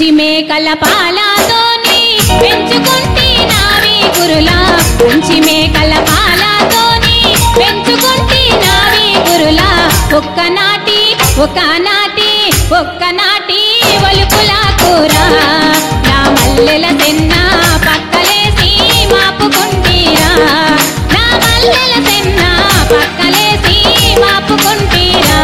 కంచి మేకల పాలతోని పెంచుకుంటే నావి గురులా కంచి మేకల పాలతోని పెంచుకుంటే నావి గురులా ఒక్కనాటి ఒకనాటి ఒక్కనాటి ఒలుపుల కూర నా మల్లెల తెన్న పక్కలేసి మాపుకుంటీరా నా మల్లెల తెన్న పక్కలేసి మాపుకుంటీరా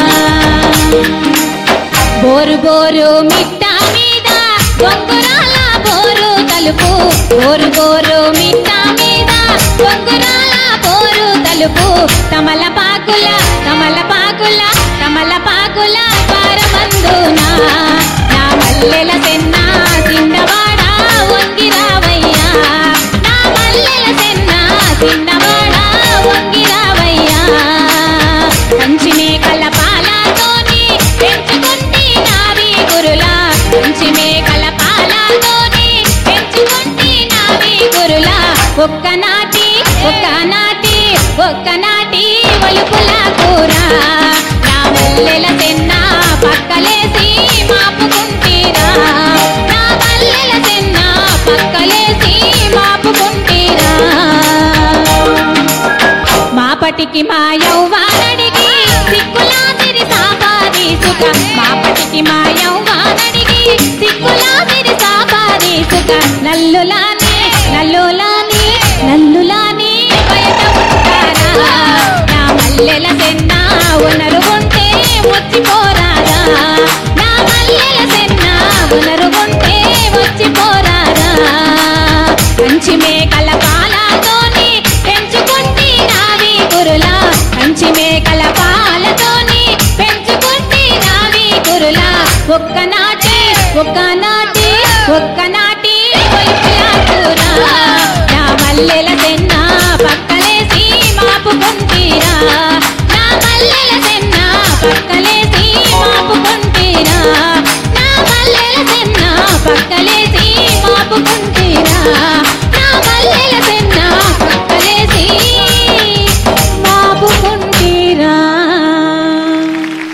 బోరు బోరు మిట్ట మీద బొంగురాల బోరు తలుపు బోరు బోరు మిట్ట మీద బొంగురాల బోరు తలుపు తమలపాకుల తమలపాకుల తమలపాకుల పారమందున నా మల్లెల తెన్న చిన్నవాడ వంగిరావయ్యా నా మల్లెల తెన్న చిన్నవాడ వంగిరావయ్యా కంచి మేకల పాలతోని పెంచుకుంటే నావి గురులా కంచి మేకల పాలతోని పెంచుకుంటే నావి గురులా ఒక్కనాటి ఒక్కనాటి ఒక్కనాటి ఒలుపుల కూర నా మల్లెల తెన్న పక్కలేసి మాపుకుంటీరా నా మల్లెల తెన్న పక్కలేసి మాపుకుంటీరా మాపటికి మా యౌవానడిగి సిక్కులా సిరి సాపాదీసుక మాపటికి మా యౌవానడిగి సిక్కులా సిరి సాపాదీసుక నల్లులాని నల్లులాని నల్లులాని బయట ఉంటారా నా మల్లెల సెన్న ఉనరు ఉంటే వచ్చిపోరారా నా మల్లెల సెన్న ఉనరు ఉంటే వచ్చిపోరారా కంచి మేకల పాలతోని పెంచుకుంటే నావి గురులా కంచి మేకల పాలతోని పెంచుకుంటే నావి గురులా ఒక్కనాటి ఒక్కనాటి ఒక్కనాటి ఒలుపుల కూర నా మల్లెల తెన్న పక్కలేసి మాపుకుంటీరా నా మల్లెల తెన్న పక్కలేసి మాపుకుంటీరా నా మల్లెల తెన్న పక్కలేసి మాపుకుంటీరా